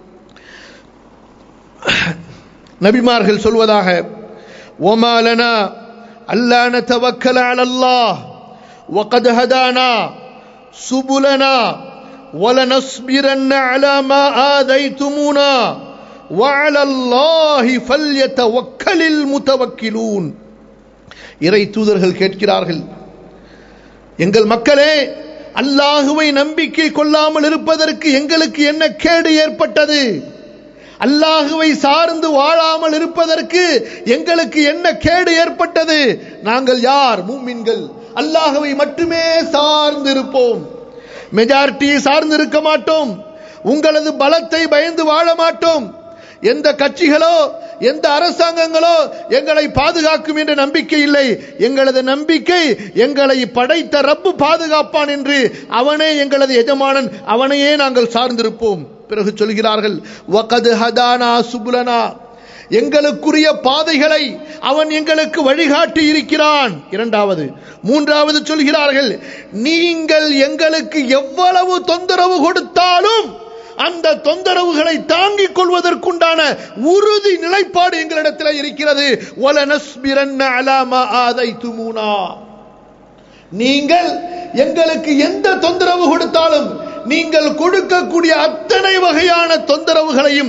நபிமார்கள் சொல்வதாக ஓமாலனா அல்லா நதவக்கல அலல்லாஹ் وقد هدانا سبلنا ولنصبرن على ما آذيتمونا وعلى الله فليتوكل المتوكلون இறை தூதர்கள் கேட்கிறார்கள் எங்கள் மக்களே அல்லாஹுவை நம்பிக்கை கொள்ளாமல் இருப்பதற்கு எங்களுக்கு என்ன கேடு ஏற்பட்டது அல்லாஹுவை சார்ந்து வாழாமல் இருப்பதற்கு எங்களுக்கு என்ன கேடு ஏற்பட்டது நாங்கள் யார் மூமின்கள் அல்லாஹுவை மட்டுமே சார்ந்து இருப்போம் மெஜாரிட்டியை சார்ந்து இருக்க மாட்டோம் உங்களது பலத்தை பயந்து வாழ மாட்டோம் எந்த கட்சிகளோ எந்த அரசாங்கங்களோ எங்களை பாதுகாக்கும் என்ற நம்பிக்கை இல்லை எங்களது நம்பிக்கை எங்களை படைத்த ரப்பு பாதுகாப்பான் என்று அவனே எங்களது எஜமானன் அவனையே நாங்கள் சார்ந்திருப்போம் பிறகு சொல்கிறார்கள் வகது ஹதானா சுபுலனா எங்களுக்குரிய பாதைகளை அவன் எங்களுக்கு வழிகாட்டி இருக்கிறான் இரண்டாவது மூன்றாவது சொல்கிறார்கள் நீங்கள் எங்களுக்கு எவ்வளவு தொந்தரவு கொடுத்தாலும் அந்த தொந்தரவுகளை தாங்கிக் கொள்வதற்குண்டான உறுதி நிலைப்பாடு எங்களிடத்தில் இருக்கிறது நீங்கள் எங்களுக்கு எந்த தொந்தரவு கொடுத்தாலும் நீங்கள் கொடுக்கக்கூடிய அத்தனை வகையான தொந்தரவுகளையும்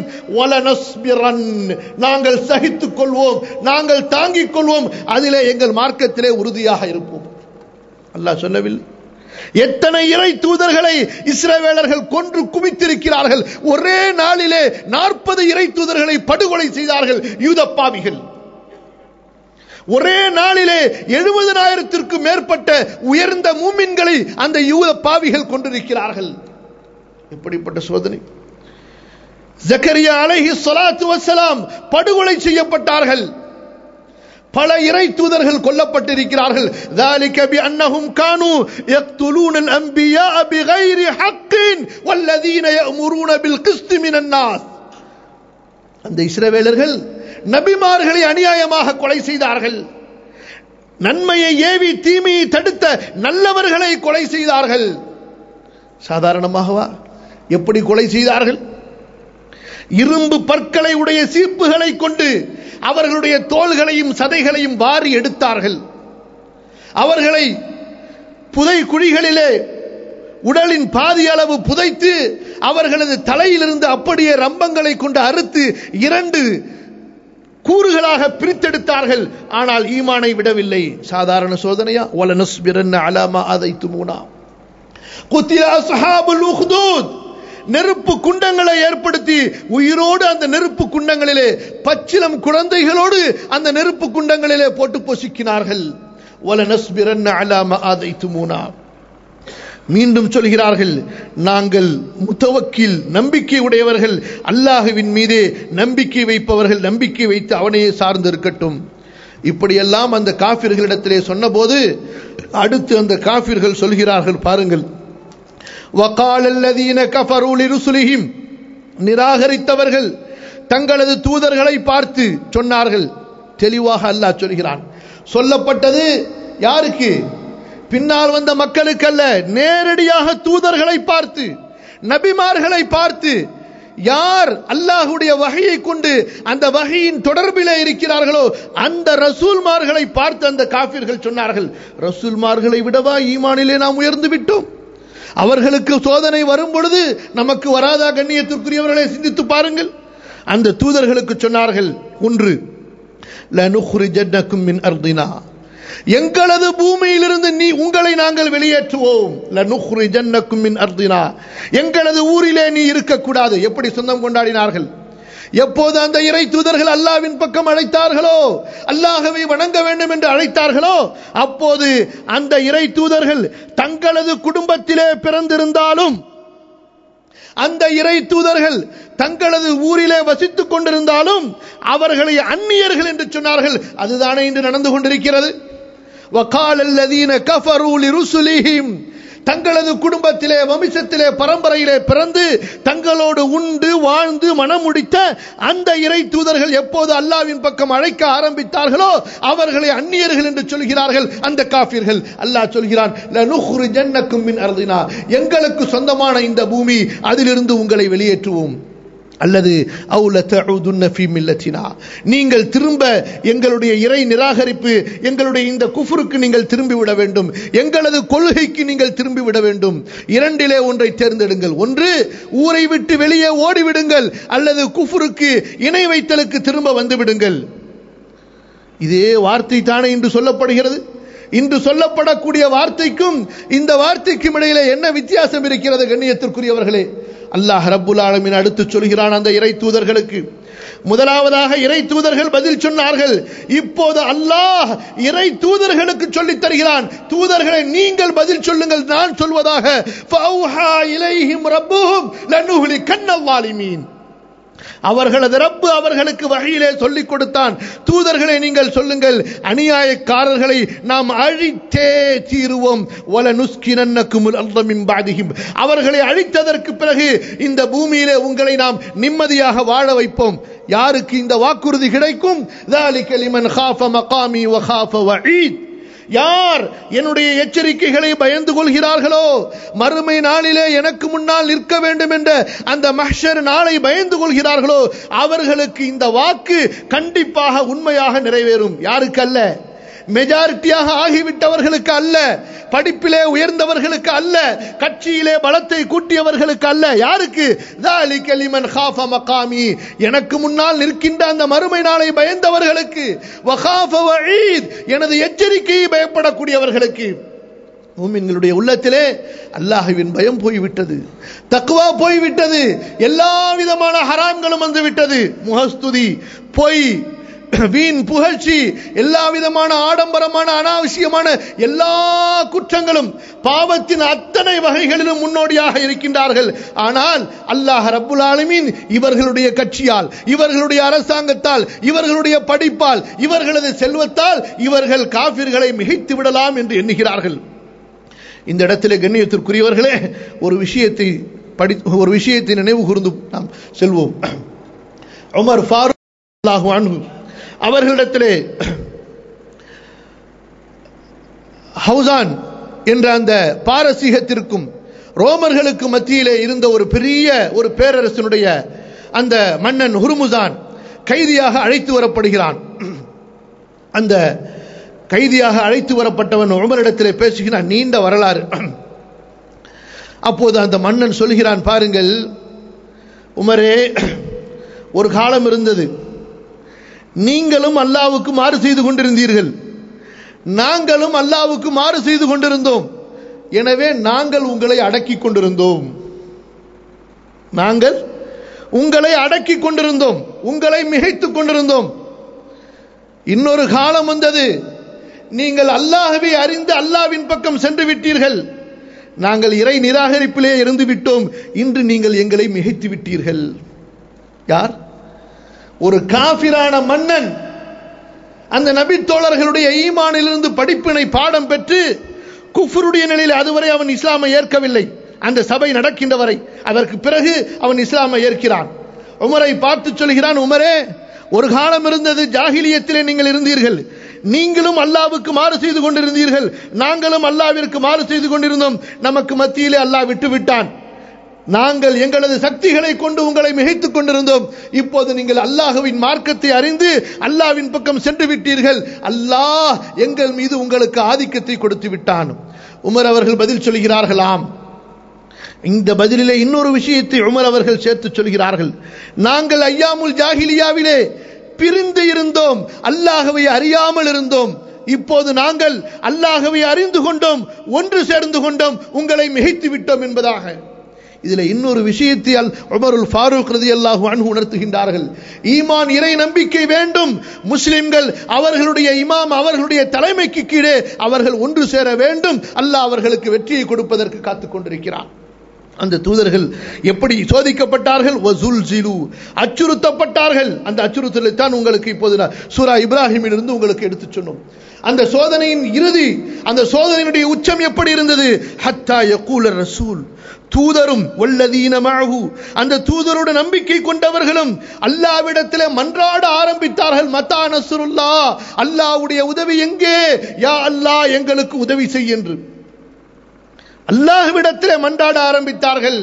நாங்கள் சகித்துக் கொள்வோம் நாங்கள் தாங்கிக் கொள்வோம் அதிலே எங்கள் மார்க்கத்திலே உறுதியாக இருப்போம் அல்லாஹ் சொல்லவில்லை எத்தனை இறை தூதர்களை இஸ்ரவேலர்கள் கொன்று குவித்திருக்கிறார்கள் ஒரே நாளிலே நாற்பது இறை தூதர்களை படுகொலை செய்தார்கள் யூதப்பாவிகள் ஒரே நாளிலே எழுபதனாயிரத்திற்கும் மேற்பட்ட உயர்ந்த மூமின்களை அந்த யூத பாவிகள் கொண்டிருக்கிறார்கள் எப்படிப்பட்ட சோதனை ஜக்கரியா அலைஹி ஸலாத்து வஸலாம் படுகொலை செய்யப்பட்டார்கள் பல இறை தூதர்கள் கொல்லப்பட்டிருக்கிறார்கள் ذلك بانهم كانوا يقتلون الانبياء بغير حق والذين يأمرون بالقسط من الناس அந்த இஸ்ரவேலர்கள் நபிமார்களை அநியாயமாக கொலை செய்தார்கள் நன்மையை ஏவி தீமையை தடுத்த நல்லவர்களை கொலை செய்தார்கள் சாதாரணமாகவா எப்படி கொலை செய்தார்கள் இரும்பு பற்களை உடைய சீப்புகளை கொண்டு அவர்களுடைய தோள்களையும் சதைகளையும் வாரி எடுத்தார்கள் அவர்களை புதை குழிகளிலே உடலின் பாதி அளவு புதைத்து அவர்களது தலையிலிருந்து அப்படியே ரம்பங்களை கொண்டு அறுத்து இரண்டு கூறுகளாக பிரித்தெடுத்தார்கள் ஆனால் ஈமானை விடவில்லை சாதாரண சோதனையா ஒல நஸ்பிரன் அலாமா அதை துமுனா குத்தியா சஹாபுல் உஹ்தூத் நெருப்பு குண்டங்களை ஏற்படுத்தி உயிரோடு அந்த நெருப்பு குண்டங்களிலே பச்சிலம் குழந்தைகளோடு அந்த நெருப்பு குண்டங்களிலே போட்டு பொசுக்கினார்கள் ஒல நஸ்பிரன் அலாமா அதை துமுனா மீண்டும் சொல்கிறார்கள் நாங்கள் முத்தவக்கில் நம்பிக்கை உடையவர்கள் அல்லாஹுவின் மீதே நம்பிக்கை வைப்பவர்கள் நம்பிக்கை வைத்து அவனையே சார்ந்து இருக்கட்டும் இப்படியெல்லாம் அந்த காபிர்களிடத்திலே சொன்னபோது அடுத்து அந்த காபிர்கள் சொல்கிறார்கள் பாருங்கள் وقال الذين كفروا لرسلهم நிராகரித்தவர்கள் தங்களது தூதர்களை பார்த்து சொன்னார்கள் தெளிவாக அல்லாஹ் சொல்கிறான் சொல்லப்பட்டது யாருக்கு பின்னால் வந்த மக்களுக்கல்ல நேரடியாக தூதர்களை பார்த்து நபிமார்களை பார்த்து யார் அல்லாஹுடைய வகையை கொண்டு அந்த வகையின் தொடர்பிலே இருக்கிறார்களோ அந்த ரசூல்மார்களை பார்த்து அந்த காபிர்கள் சொன்னார்கள் ரசூல்மார்களை விடவா ஈமானிலே நாம் உயர்ந்து விட்டோம் அவர்களுக்கு சோதனை வரும் பொழுது நமக்கு வராதா கண்ணியத்திற்குரியவர்களை சிந்தித்து பாருங்கள் அந்த தூதர்களுக்கு சொன்னார்கள் ஒன்று லனுஹ்ரிஜன்னக்கும் மின் அர்தினா எங்களது பூமியிலிருந்து நீ உங்களை நாங்கள் வெளியேற்றுவோம் லனுஹ்ரிஜன்னக்கும் மின் அர்தினா எங்களது ஊரிலே நீ இருக்கக்கூடாது எப்படி சொந்தம் கொண்டாடினார்கள் எப்போது அந்த இறை தூதர்கள் அல்லாவின் பக்கம் அழைத்தார்களோ அல்லாஹவை வணங்க வேண்டும் என்று அழைத்தார்களோ அப்போது அந்த இறை தூதர்கள் தங்களது குடும்பத்திலே பிறந்திருந்தாலும் அந்த இறை தூதர்கள் தங்களது ஊரிலே வசித்துக் கொண்டிருந்தாலும் அவர்களை அந்நியர்கள் என்று சொன்னார்கள் அதுதானே இன்று நடந்து கொண்டிருக்கிறது وقال الذين كفروا لرسلهم தங்களது குடும்பத்திலே வம்சத்திலே பரம்பரையிலே பிறந்து தங்களோடு உண்டு வாழ்ந்து மனம் முடித்த அந்த இறை தூதர்கள் எப்போது அல்லாவின் பக்கம் அழைக்க ஆரம்பித்தார்களோ அவர்களை அந்நியர்கள் என்று சொல்கிறார்கள் அந்த காபிர்கள் அல்லாஹ் சொல்கிறான் லனுஹ்ரிஜன்னக்கும் மின் அர்தினா எங்களுக்கு சொந்தமான இந்த பூமி அதிலிருந்து உங்களை வெளியேற்றுவோம் அல்லது அவுல தஉதுன்ன ஃபீ மில்லத்தினா நீங்கள் திரும்ப எங்களுடைய இறை நிராகரிப்பு எங்களுடைய இந்த குஃபருக்கு நீங்கள் திரும்பி விட வேண்டும் எங்களது கொள்கைக்கு நீங்கள் திரும்பி விட வேண்டும் இரண்டிலே ஒன்றை தேர்ந்தெடுங்கள் ஒன்று ஊரை விட்டு வெளியே ஓடிவிடுங்கள் அல்லது குஃபருக்கு இணை வைத்தலுக்கு திரும்ப வந்து விடுங்கள் இதே வார்த்தை தானே இன்று சொல்லப்படுகிறது இன்று சொல்லப்படக்கூடிய வார்த்தைக்கும் இந்த வார்த்தைக்கும் இடையில என்ன வித்தியாசம் இருக்கிறது கண்ணியத்திற்குரியவர்களே அல்லாஹ் ரப்புல் ஆலமின் அடுத்து சொல்கிறான் அந்த இறை தூதர்களுக்கு முதலாவதாக இறை தூதர்கள் பதில் சொன்னார்கள் இப்போது அல்லாஹ் இறை தூதர்களுக்கு சொல்லித் தருகிறான் தூதர்களை நீங்கள் பதில் சொல்லுங்கள் நான் சொல்வதாக ஃபௌஹா இலைஹிம் ரப்புஹும் லனுஹ்லிகன்னல் வாலிமீன் அவர்களது ரப்பு அவர்களுக்கு வகையிலே சொல்லிக் கொடுத்தான் தூதர்களை நீங்கள் சொல்லுங்கள் அநியாயக்காரர்களை நாம் அழித்தே தீருவோம் வல நுஸ்கினன்னக்குமுல் அல்லமின் பாதிகும் அவர்களை அழித்ததற்கு பிறகு இந்த பூமியிலே உங்களை நாம் நிம்மதியாக வாழ வைப்போம் யாருக்கு இந்த வாக்குறுதி கிடைக்கும் ذلك لمن خاف مقامي وخاف وعيد யார் என்னுடைய எச்சரிக்கைகளை பயந்து கொள்கிறார்களோ மறுமை நாளிலே எனக்கு முன்னால் நிற்க வேண்டும் என்ற அந்த மஹ்ஷர் நாளை பயந்து கொள்கிறார்களோ அவர்களுக்கு இந்த வாக்கு கண்டிப்பாக உண்மையாக நிறைவேறும் யாருக்கு அல்ல மெஜாரிட்டியாக ஆகிவிட்டவர்களுக்கு அல்ல படிப்பிலே உயர்ந்தவர்களுக்கு அல்ல கட்சியிலே பலத்தை கூட்டியவர்களுக்கு அல்ல யாருக்கு ذَلِكَ لِمَنْ خَافَ مَقَامِي எனக்கு முன்னால் நிற்கின்ற அந்த மறுமை நாளை பயந்தவர்களுக்கு وَخَافَ وَعِيد் எனது எச்சரிக்கையை பயப்படக்கூடியவர்களுக்கு மூமின்களுடைய உள்ளத்திலே அல்லாஹுவின் பயம் போய்விட்டது தக்குவா போய்விட்டது எல்லா விதமான ஹராம்களும் வந்து விட்டது முகஸ்துதி பொய் வீண் புகழ்ச்சி எல்லா விதமான ஆடம்பரமான அனாவசியமான எல்லா குற்றங்களும் பாவத்தின் அத்தனை வகைகளிலும் முன்னோடியாக இருக்கின்றார்கள் ஆனால் அல்லாஹ் ரப்புல் ஆலமீன் இவர்களுடைய கட்சியால் இவர்களுடைய அரசாங்கத்தால் இவர்களுடைய படிப்பால் இவர்களது செல்வத்தால் இவர்கள் காபிர்களை மிகைத்து விடலாம் என்று எண்ணுகிறார்கள் இந்த இடத்திலே கண்ணியத்திற்குரியவர்களே ஒரு விஷயத்தை படி ஒரு விஷயத்தை நினைவு கூர்ந்து நாம் செல்வோம் உமர் ஃபாரூக் அல்லாஹு அன்ஹு அவர்களிடத்திலே ஹவுசான் என்ற அந்த பாரசீகத்திற்கும் ரோமர்களுக்கு மத்தியிலே இருந்த ஒரு பெரிய ஒரு பேரரசனுடைய அந்த மன்னன் ஹுர்முசான் கைதியாக அழைத்து வரப்படுகிறான் அந்த கைதியாக அழைத்து வரப்பட்டவன் உமரிடத்திலே பேசுகிறான் நீண்ட வரலாறு அப்போது அந்த மன்னன் சொல்கிறான் பாருங்கள் உமரே ஒரு காலம் இருந்தது நீங்களும் அல்லாவுக்கு மாறு செய்து கொண்டிருந்தீர்கள் நாங்களும் அல்லாவுக்கு மாறு செய்து கொண்டிருந்தோம் எனவே நாங்கள் உங்களை அடக்கிக் கொண்டிருந்தோம் நாங்கள் உங்களை அடக்கிக் கொண்டிருந்தோம் உங்களை மிகைத்துக் கொண்டிருந்தோம் இன்னொரு காலம் வந்தது நீங்கள் அல்லாஹவை அறிந்து அல்லாவின் பக்கம் சென்று விட்டீர்கள் நாங்கள் இறை நிராகரிப்பிலே இருந்து விட்டோம் இன்று நீங்கள் எங்களை மிகைத்து விட்டீர்கள் யார் ஒரு காபிரான மன்னன் அந்த நபி தோழர்களுடைய ஈமானிலிருந்து படிப்பினை பாடம் பெற்று குஃபருடைய நிலையில் அதுவரை அவன் இஸ்லாமை ஏற்கவில்லை அந்த சபை நடக்கின்ற வரை அதற்கு பிறகு அவன் இஸ்லாமை ஏற்கிறான் உமரை பார்த்து சொல்கிறான் உமரே ஒரு காலம் இருந்தது ஜாகிலியத்திலே நீங்கள் இருந்தீர்கள் நீங்களும் அல்லாவுக்கு மாறு செய்து கொண்டிருந்தீர்கள் நாங்களும் அல்லாவிற்கு மாறு செய்து கொண்டிருந்தோம் நமக்கு மத்தியிலே அல்லாஹ் விட்டு விட்டான் நாங்கள் எங்களது சக்திகளை கொண்டு உங்களை மிகைத்துக் கொண்டிருந்தோம் இப்போது நீங்கள் அல்லாஹுவின் மார்க்கத்தை அறிந்து அல்லாவின் பக்கம் சென்று விட்டீர்கள் அல்லாஹ் எங்கள் மீது உங்களுக்கு ஆதிக்கத்தை கொடுத்து விட்டான் உமர் அவர்கள் பதில் சொல்கிறார்களாம் இந்த பதிலிலே இன்னொரு விஷயத்தை உமர் அவர்கள் சேர்த்து சொல்கிறார்கள் நாங்கள் ஐயாமுல் ஜாகிலியாவிலே பிரிந்து இருந்தோம் அல்லாஹவை அறியாமல் இருந்தோம் இப்போது நாங்கள் அல்லாஹவை அறிந்து கொண்டோம் ஒன்று சேர்ந்து கொண்டோம் உங்களை மிகைத்து விட்டோம் என்பதாக இதுல இன்னொரு விஷயத்தை உமருல் ஃபாரூக் ரதி அல்லாஹு அன்ஹு உணர்த்துகின்றார்கள் ஈமான் இறை நம்பிக்கை வேண்டும் முஸ்லிம்கள் அவர்களுடைய இமாம் அவர்களுடைய தலைமைக்கு கீழே அவர்கள் ஒன்று சேர வேண்டும் அல்லாஹ் அவர்களுக்கு வெற்றியை கொடுப்பதற்கு காத்துக் கொண்டிருக்கிறான் அந்த தூதர்கள் எப்படி சோதிக்கப்பட்டார்கள் அச்சுறுத்தப்பட்டார்கள் அந்த அச்சுறுத்தலை தான் உங்களுக்கு இப்போது சூரா இப்ராஹிமில் இருந்து உங்களுக்கு எடுத்து சொன்னோம் அந்த சோதனையின் இறுதி அந்த சோதனையினுடைய உச்சம் எப்படி இருந்தது ஹத்தா யகூல ரசூல் தூதரும் வல்லதீனமாகு அந்த தூதரோட நம்பிக்கை கொண்டவர்களும் அல்லாவிடத்தில் மன்றாட ஆரம்பித்தார்கள் மத்தா நசுருல்லா அல்லாவுடைய உதவி எங்கே யா அல்லாஹ் எங்களுக்கு உதவி செய் என்று அல்லாஹ்விடத்தில் மன்றாட ஆரம்பித்தார்கள்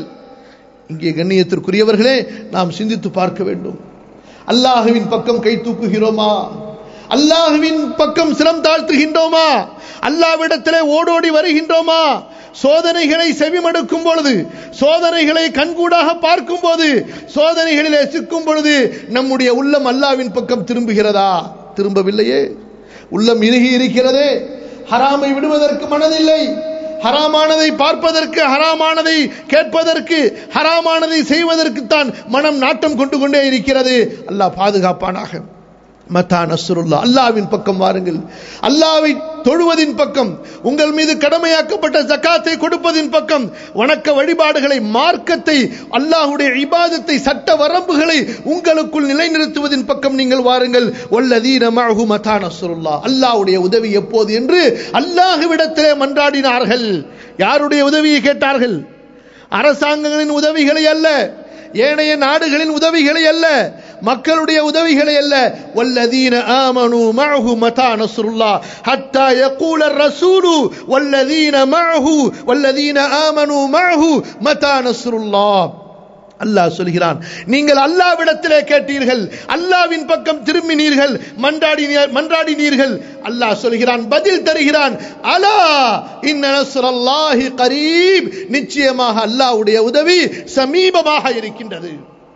இங்கே கண்ணியத்திற்குரியவர்களே நாம் சிந்தித்து பார்க்க வேண்டும் அல்லாஹுவின் பக்கம் கை தூக்குகிறோமா அல்லாஹுவின் பக்கம் சிரம் தாழ்த்துகின்றோமா அல்லாவிடத்திலே ஓடோடி வருகின்றோமா சோதனைகளை செவிமடுக்கும் பொழுது சோதனைகளை கண்கூடாக பார்க்கும் போது சோதனைகளிலே சிக்கும் பொழுது நம்முடைய உள்ளம் அல்லாவின் பக்கம் திரும்புகிறதா திரும்பவில்லையே உள்ளம் இறுகி இருக்கிறதே ஹராமை விடுவதற்கு மனதில்லை ஹராமானதை பார்ப்பதற்கு ஹராமானதை கேட்பதற்கு ஹராமானதை செய்வதற்கு தான் மனம் நாட்டம் கொண்டு கொண்டே இருக்கிறது அல்லாஹ் பாதுகாப்பானாக மத்தா நசுருல்லா அல்லாவின் பக்கம் வாருங்கள் அல்லாவை தொழுவதின் பக்கம் உங்கள் மீது கடமையாக்கப்பட்ட ஜக்காத்தை கொடுப்பதின் பக்கம் வணக்க வழிபாடுகளை மார்க்கத்தை அல்லாஹுடைய இபாதத்தை சட்ட வரம்புகளை உங்களுக்குள் நிலைநிறுத்துவதின் பக்கம் நீங்கள் வாருங்கள் ஒல்லதீன மழகு மத்தா நசுருல்லா அல்லாஹுடைய உதவி எப்போது என்று அல்லாஹுவிடத்திலே மன்றாடினார்கள் யாருடைய உதவியை கேட்டார்கள் அரசாங்கங்களின் உதவிகளை அல்ல ஏனைய நாடுகளின் உதவிகளை அல்ல மக்களுடைய உதவிகளை அல்ல வல்லதீன ஆமனு மஅஹு மதா நஸ்ருல்லா ஹத்தா யகூல الرسول والذين معه والذين آمنوا معه متى نصر الله அல்லாஹ் சொல்கிறான் நீங்கள் அல்லாவிடத்திலே கேட்டீர்கள் அல்லாவின் பக்கம் திரும்பினீர்கள் மன்றாடி மன்றாடினீர்கள் அல்லாஹ் சொல்கிறான் பதில் தருகிறான் அலா இன்ன நஸ்ரல்லாஹி கரீப் நிச்சயமாக அல்லாஹ்வுடைய உதவி சமீபமாக இருக்கின்றது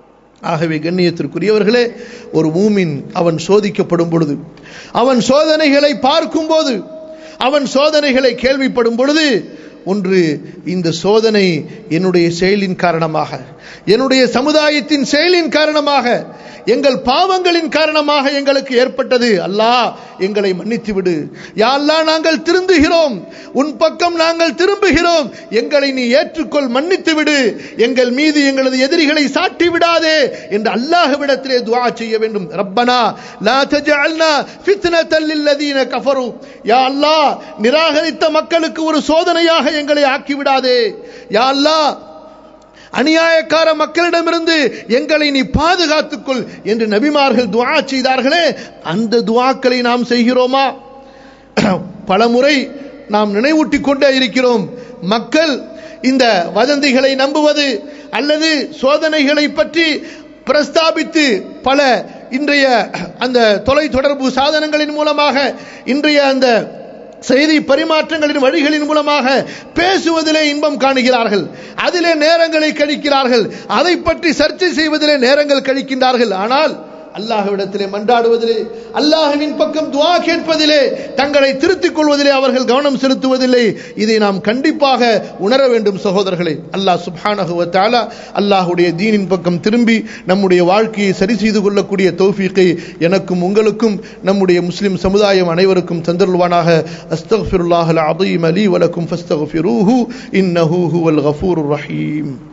ஆகவே கண்ணியத்திற்குரியவர்களே ஒரு மூமின் அவன் சோதிக்கப்படும் பொழுது அவன் சோதனைகளை பார்க்கும் போது அவன் சோதனைகளை கேள்விப்படும் பொழுது ஒன்று இந்த சோதனை என்னுடைய செயலின் காரணமாக என்னுடைய சமுதாயத்தின் செயலின் காரணமாக எங்கள் பாவங்களின் காரணமாக எங்களுக்கு ஏற்பட்டது அல்லாஹ் எங்களை மன்னித்து விடு யா அல்லாஹ் நாங்கள் திருந்துகிறோம் உன் பக்கம் நாங்கள் திரும்புகிறோம் எங்களை நீ ஏற்றுக்கொள் மன்னித்து விடு எங்கள் மீது எங்களது எதிரிகளை சாட்டி விடாதே என்று அல்லாஹ்விடத்திலே துஆ செய்ய வேண்டும் ரப்பனா லா தஜஅல்னா ஃபித்னத்தல் லில்லதீன கஃபரு யா அல்லாஹ் நிராகரித்த மக்களுக்கு ஒரு சோதனையாக எங்களை ஆக்கி விடாதே யா அல்லாஹ் அநியாயக்கார மக்களிடமிருந்து எங்களை நீ பாதுகாத்துக்கொள் என்று நபிமார்கள் துவா செய்தார்களே அந்த துவாக்களை நாம் செய்கிறோமா பலமுறை நாம் நினைவூட்டிக் கொண்டே இருக்கிறோம் மக்கள் இந்த வதந்திகளை நம்புவது அல்லது சோதனைகளை பற்றி பிரஸ்தாபித்து பல இன்றைய அந்த தொலை தொடர்பு சாதனங்களின் மூலமாக இன்றைய அந்த செய்தி பரிமாற்றங்களின் வழிகளின் மூலமாக பேசுவதிலே இன்பம் காணுகிறார்கள் அதிலே நேரங்களை கழிக்கிறார்கள் அதை பற்றி சர்ச்சை செய்வதிலே நேரங்கள் கழிக்கின்றார்கள் ஆனால் அல்லாஹ்விடத்திலே மன்றாடுவதிலே அல்லாஹ்வின் பக்கம் துஆ கேட்பதிலே தங்களை திருத்திக் கொள்வதிலே அவர்கள் கவனம் செலுத்துவதில்லை இதை நாம் கண்டிப்பாக உணர வேண்டும் சகோதரர்களே அல்லாஹ் சுப்ஹானஹு வ தஆலா அல்லாஹ்வுடைய தீனின் பக்கம் திரும்பி நம்முடைய வாழ்க்கையை சரி செய்து கொள்ளக்கூடிய தௌஃபீக்கை எனக்கும் உங்களுக்கும் நம்முடைய முஸ்லிம் சமுதாயம் அனைவருக்கும் தந்தருள்வானாக அஸ்தக்ஃபிருல்லாஹல் அதீம் அலி வலக்கும் ஃபஸ்தக்ஃபிரூஹு இன்னஹு ஹுவல் கஃபூருர் ரஹீம்